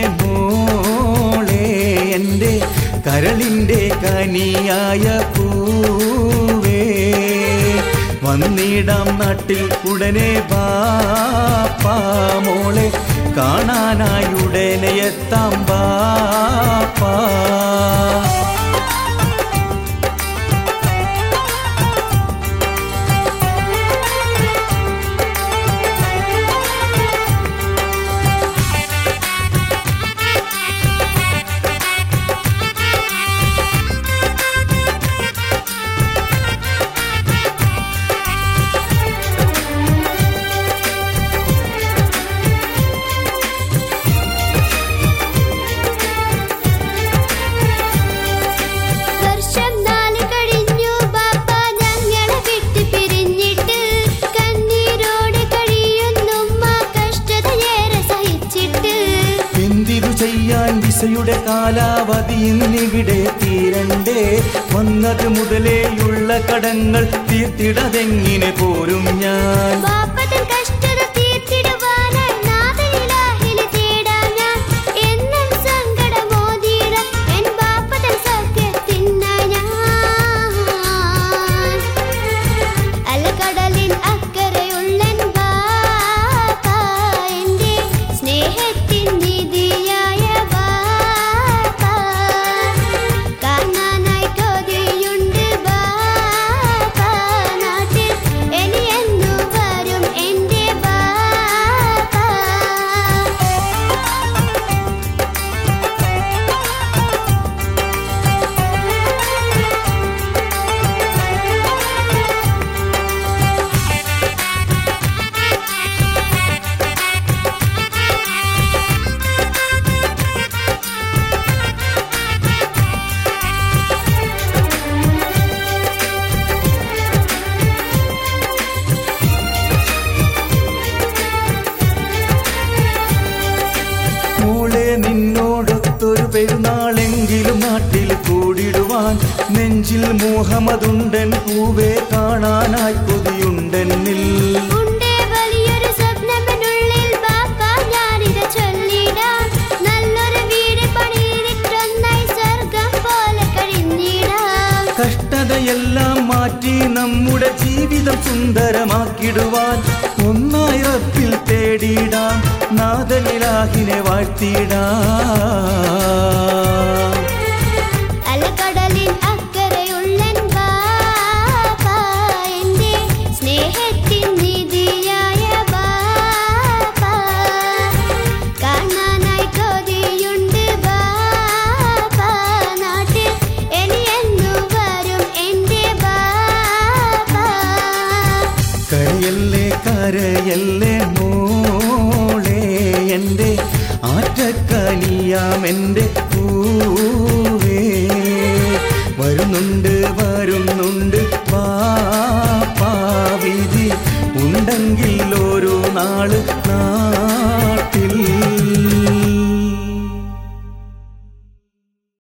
മോളെ എൻ്റെ കരളിൻ്റെ കനിയായ പൂവേ വന്നിടാം നാട്ടിൽ ഉടനെ ബാപ്പാ മോളെ കാണാനായി ഉടനെ എത്താം ബാപ്പാ വർഷം നാല് കഴിഞ്ഞു ബാപ്പ ഞങ്ങളെ വിട്ട് പിരിഞ്ഞിട്ട് കണ്ണീരോട് കഴിയുന്നുമ്മ കഷ്ടതയേറെ സഹിച്ചിട്ട് എന്തിതു ചെയ്യാൻ വിസയുടെ കാലാവധി ഇന്നിവിടെ തീരണ്ടേ വന്നത് മുതലേയുള്ള കടങ്ങൾ തീർത്തിടതെങ്ങിനെ പോരും ഞാൻ ബാപ്പതൻ കഷ്ടത തീർത്തിടുവാനായി നാഥനിലാഹിനെ തേടാൻ ഞാൻ എന്നും സങ്കടമോതിട എൻ ബാപ്പതൻ സൗഖ്യത്തിനായി ഞാൻ അലകടലിൻ അക്കരയുള്ളൻ ബാപ്പ എൻ്റെ സ്നേഹത്തിൻ നിധിയായ ബാപ്പ കാണാനായി കൊതിയുണ്ട് ബാപ്പ നാട്ടിൽ ഇനി എന്നു വരും എൻ്റെ ബാപ്പ മോളെ നിന്നോടൊത്തൊരു പെരുന്നാളെങ്കിലും നാട്ടിൽ കൂടിടുവാൻ നെഞ്ചിൽ മോഹമതുണ്ടൻ പൂവെ കാണാനായി കൊതിയുണ്ടെന്നിൽ ഉണ്ടേ വലിയൊരു സ്വപ്നമെന്നുള്ളിൽ ബാപ്പ ഞാനിത് ചൊല്ലിടാം നല്ലൊരു വീട് പണിതിട്ടൊന്നായി സ്വർഗം പോലെ കഴിഞ്ഞിടാം കഷ്ടതയെല്ലാം മാറ്റി നമ്മുടെ ജീവിതം സുന്ദരമാക്കിടുവാൻ ഒന്നായി റബ്ബിൽ തേടിയിടാം നാദനിലാഹിനെ വാഴ്ത്തിയിടാം അലകടലിൻ അക്കരയുള്ളൻ ബാപ്പ എൻ്റെ സ്നേഹത്തിൻ നിധിയായ ബാപ്പ കാണാനായി കൊതിയുണ്ട് ബാപ്പ നാട്ടിൽ ഇനി എന്നു വരും എൻ്റെ ബാപ്പ കരയല്ലേ കരയല്ലേ മോളെ എൻ്റെ ആറ്റക്കനിയാം എൻ്റെ പൂവേ വരുന്നുണ്ട് വരുന്നുണ്ട് പാപ്പാ വിധി ഉണ്ടെങ്കിൽ ഒരു നാള് നാ